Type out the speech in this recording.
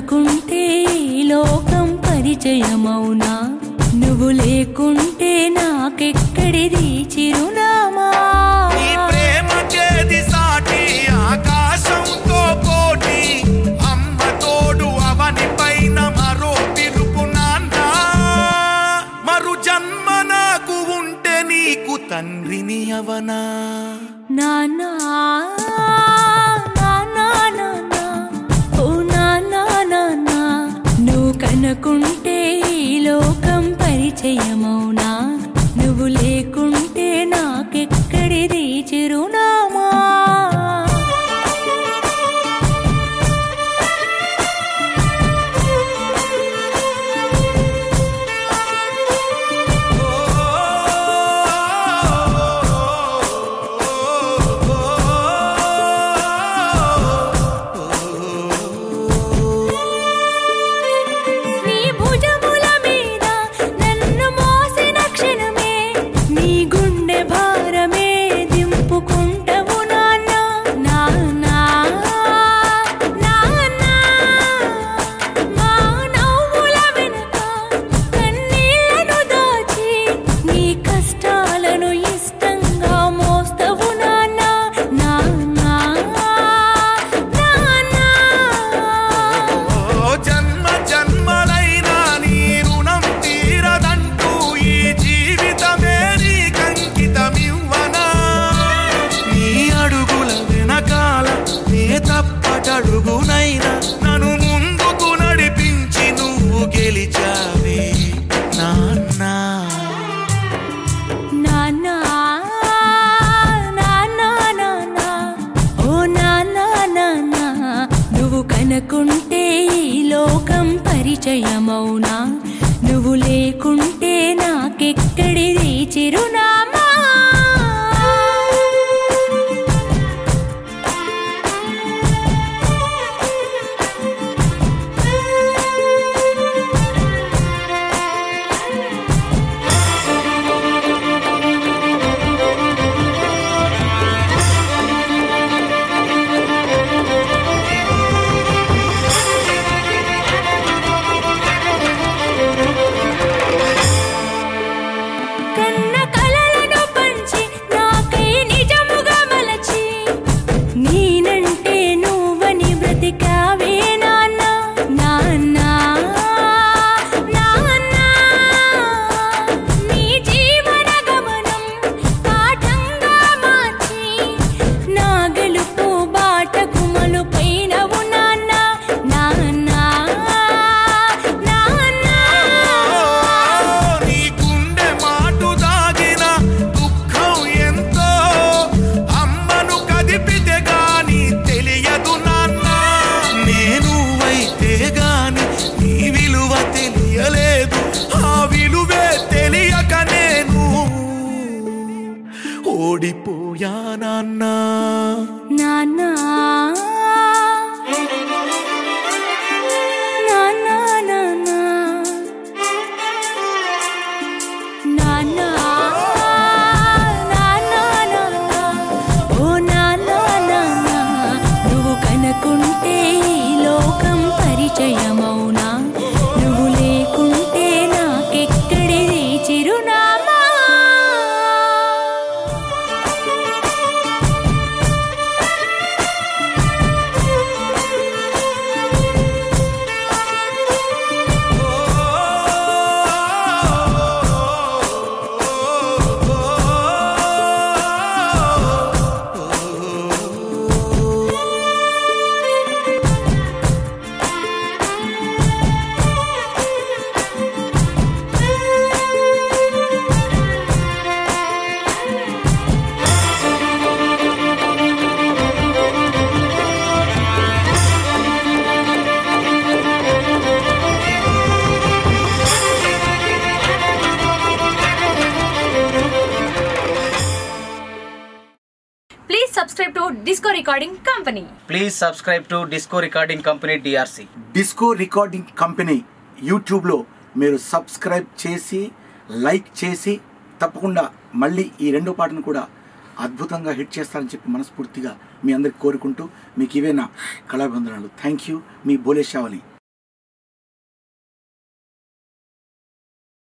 కనకుంటే ఈ లోకం పరిచయమౌనా నువ్వు లేకుంటే నాకెక్కడిది చిరునామా నీ ప్రేమ చేది సాటి ఆకాశంతో పోటీ అమ్మ తోడు అవని పైన మరో పిలుపు నాన్న మరు జన్మ నాకు ఉంటే నీకు తండ్రిని అవనా నానా నానా నానా ఓ నానా నానా నువ్వు కనుకుంటే ఈ లోకం పరిచయమౌనా నువ్వు లేకుంటే నాకెక్కడిది చిరునామా నీ భుజముల మీద నన్ను మోసిన క్షణమే నీ గుండె భారమే దింపుకుంటవు నాన్న నాన్నా నాన్నా మా నవ్వుల వెనుక కన్నీళ్లను దాచి నీ కష్టాలను ఇష్టంగా మోస్తవు నాన్న నాన్నా నాన్నా ఓ జన్మ జన్మలైనా నీ రుణం తీరదంటూ ఈ జీవితమే నీ కంకితమివ్వనా నీ అడుగుల వెనకాల నే తప్పటడుగునైనా నన్ను ముందుకు నడిపించి నువ్వు గెలిచావే నాన్నా నాన్నా నాన్నా నాన్నా ఓ నాన్నా నాన్నా నువ్వు కనుకుంటే ఈ లోకం పరిచయమౌనా నువ్వు లేకుంటే నాకెక్కడిది చిరునామా కన్న కలలను పంచి నాకై నిజముగా మలచి నేనంటే నువ్వని బ్రతికావే నాన్న నాన్న నాన్న నీ జీవన గమనం పాఠంగా మార్చి నా గెలుపు బాటకు మలుపైనవు నాన్న నాన్న నాన్న నీ గుండె మాటు దాగిన దుఃఖం ఎంతో అమ్మను కదిపితే గాని తెలియదు నాన్న నేను అయితే గాని నీ విలువ తెలియలేదు ఆ విలువే తెలియక నేను ఓడిపోయానన్నా నాన్నా నాన్నా నాన్నా నాన్నా నాన్నా నాన్నా ఓ నాన్నా నాన్నా నువ్వు కనుకుంటే ఈ లోకం పరిచయమౌనా నువ్వు లేకుంటే నాకెక్కడిది చిరునామా Please subscribe to Disco Recording Company. Please subscribe to Disco Recording Company DRC Disco Recording Company యూట్యూబ్లో మీరు సబ్స్క్రైబ్ చేసి లైక్ చేసి తప్పకుండా మళ్ళీ ఈ రెండో పాటను కూడా అద్భుతంగా హిట్ చేస్తారని చెప్పి మనస్ఫూర్తిగా మీ అందరికి కోరుకుంటూ మీకు ఇవే నా కళాబంధనాలు థ్యాంక్ యూ మీ బోలే షావలి